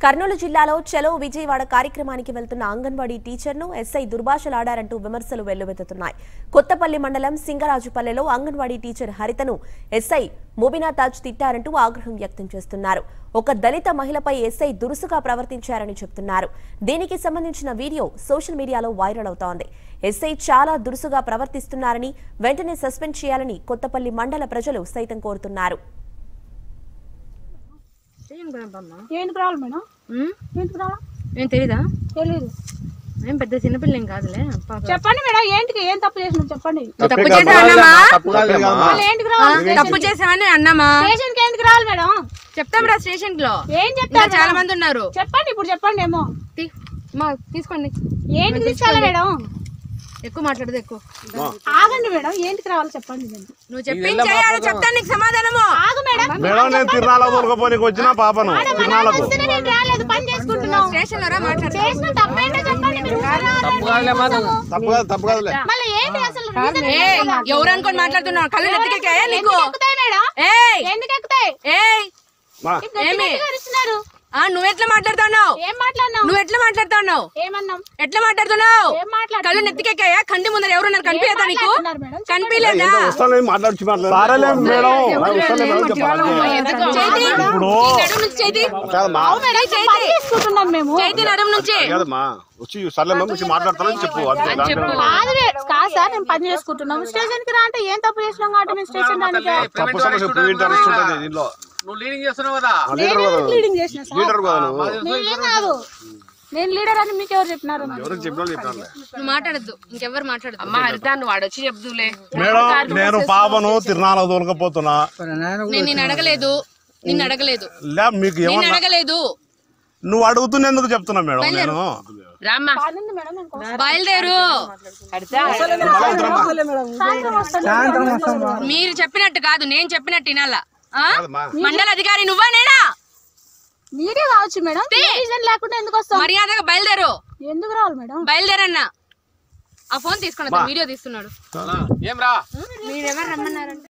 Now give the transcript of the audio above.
కర్నూలు జిల్లాలో చలో విజయవాడ కార్యక్రమానికి వెళ్తున్న అంగన్వాడీ టీచర్ను ఎస్ఐ దుర్భాషలాడారంటూ విమర్శలు వెల్లువెత్తుతున్నాయి కొత్తపల్లి మండలం సింగరాజుపల్లెలో అంగన్వాడీ టీచర్ హరితను ఎస్ఐ ముబినా తాజ్ తిట్టారంటూ ఆగ్రహం వ్యక్తం చేస్తున్నారు ఒక దళిత మహిళపై ఎస్ఐ దురుసుగా ప్రవర్తించారని చెప్తున్నారు దీనికి సంబంధించిన వీడియో సోషల్ మీడియాలో వైరల్ అవుతోంది ఎస్ఐ చాలా దురుసుగా ప్రవర్తిస్తున్నారని వెంటనే సస్పెండ్ చేయాలని కొత్తపల్లి మండల ప్రజలు సైతం కోరుతున్నారు చేయండి బామ్మ ఏంటికి రావాలి మేడం ఏంటికి రావాలా ఏం తెలీదా తెలీదు ఏం పెద్ద చిన్నపిల్ల ఏం కాదులే పాప చెప్పండి మేడం ఏంటికి ఏం తప్పు చేసిన చెప్పండి తప్పు చేసా అన్నామా మళ్ళీ ఏంటికి రావాలి తప్పు చేసామని అన్నామా స్టేషన్ కి ఎందుకు రావాలి మేడం చెప్తాం రా స్టేషన్ లో ఏం ఇంకా చెప్తారు చాలా మేడం? మంది ఉన్నారు చెప్పండి ఇప్పుడు చెప్పండి ఏమో తీ- మా తీసుకోండి ఏంటికి తీసుకోవాలి మేడం ఎక్కువ మాట్లాడదు ఎక్కువ ఆగండి మేడం ఏంటికి రావాలి చెప్పండి నేను నువ్వు చెప్పింది చేయాలి చెప్తాను నీకు సమాధానము ఆగు మేడం మేడం నేను తిరునాళ్ళకు తోలుకపోనికి వచ్చిన పాపను తిరునాళ్ళకు వస్తేనే నేను రాలేదు పని చేసుకుంటున్నాం స్టేషన్ లో రా మాట్లాడు చేసిన తప్పేంటో చెప్పండి మీరు తప్పు కాదు తప్పు కాదులే మళ్ళీ ఏంటి అసలు reason ఏ ఎవరు అనుకొని మాట్లాడుతున్నావు కళ్ళు నెత్తికెక్కాయా నీకు ఎందుకు ఎక్కుతాయి మేడం ఏయ్ ఎందుకు ఎక్కుతాయి ఏయ్ మా ఏమి? ఇస్తున్నారు ఆ నువ్వు ఎట్లా మాట్లాడుతున్నావు ఏం మాట్లాడినావు నువ్వు ఎట్లా మాట్లాడుతున్నావు ఏమన్నాం ఎట్లా మాట్లాడుతున్నావు ఏం మాట్లాడుతున్నావు? కళ్ళు నెత్తికెక్కాయా కంటి ముందర ఎవరున్నారు కనిపించదా నీకు మాట్లాడుతున్నారు మేడం? కనిపించలేదా ఏంటో వస్తాను మాట్లాడుచు మాట్లాడు సరేలే మేడం నాకు వస్తాను మేడం చెప్పాలి చేతి ఇప్పుడు ఈ నడుము నుంచి చేతి కాదమ్మా మేడం ఇక్కడ పని చేసుకుంటున్నాం మేము చేతి నడుము నుంచి కాదమ్మా వచ్చి సర్లే మేము వచ్చి మాట్లాడతానని చెప్పు అంతే దాంట్లో కాదు రే- కాదు సార్ నేను పని చేసుకుంటున్నాం స్టేషన్ కి రా అంటే ఏం తప్పు చేసినాం కాబట్టి మేము స్టేషన్ రానికి తప్పు సమస్య ప్రివెంట్ అరెస్ట్ ఉంటుంది దీనిలో నువ్వు లీడింగ్ చేస్తున్నావు కదా ఆ లీడర్ కదా నువ్వు. లీడింగ్ చేసిన సార్ లీడర్ కదా నువ్వు నేనేం కాదు నేను లీడర్ అని మీకు ఎవరు చెప్పినారు ఎవరికి చెప్పినా చెప్పినానులే నువ్వు మాట్లాడద్దు ఇంకెవరు మాట్లాడద్దు అమ్మ హరిత నువ్వు వాడు వచ్చి చెప్దులే మేడం నేను పాపను తిరునాళ్ళకు తోలుకపోతున్నా నేను నిన్ను అడగలేదు నిన్ను అడగలేదు లే మీకు నిన్ను ఏమన్నా అడగలేదు నువ్వు అడుగుతున్నందుకు చెప్తున్నా మేడం నేను రామ్మా పనుంది మేడం నేను కోసం. బయలుదేరు సాయంత్రం వస్తాను మీరు చెప్పినట్టు కాదు నేను చెప్పినట్టు వినాలా ఆ? కాదమ్మా. మండల అధికారి నువ్వా నేనా మీరే కావచ్చు మేడం రీజన్ లేకుండా ఎందుకు వస్తాం మర్యాదగా బయలుదేరు ఎందుకు రావాలి మేడం బయలుదేరన్నా ఆ ఫోన్ తీసుకున్నా వీడియో తీస్తున్నాడు ఏం రా మీరెవరు రమ్మన్నారంటే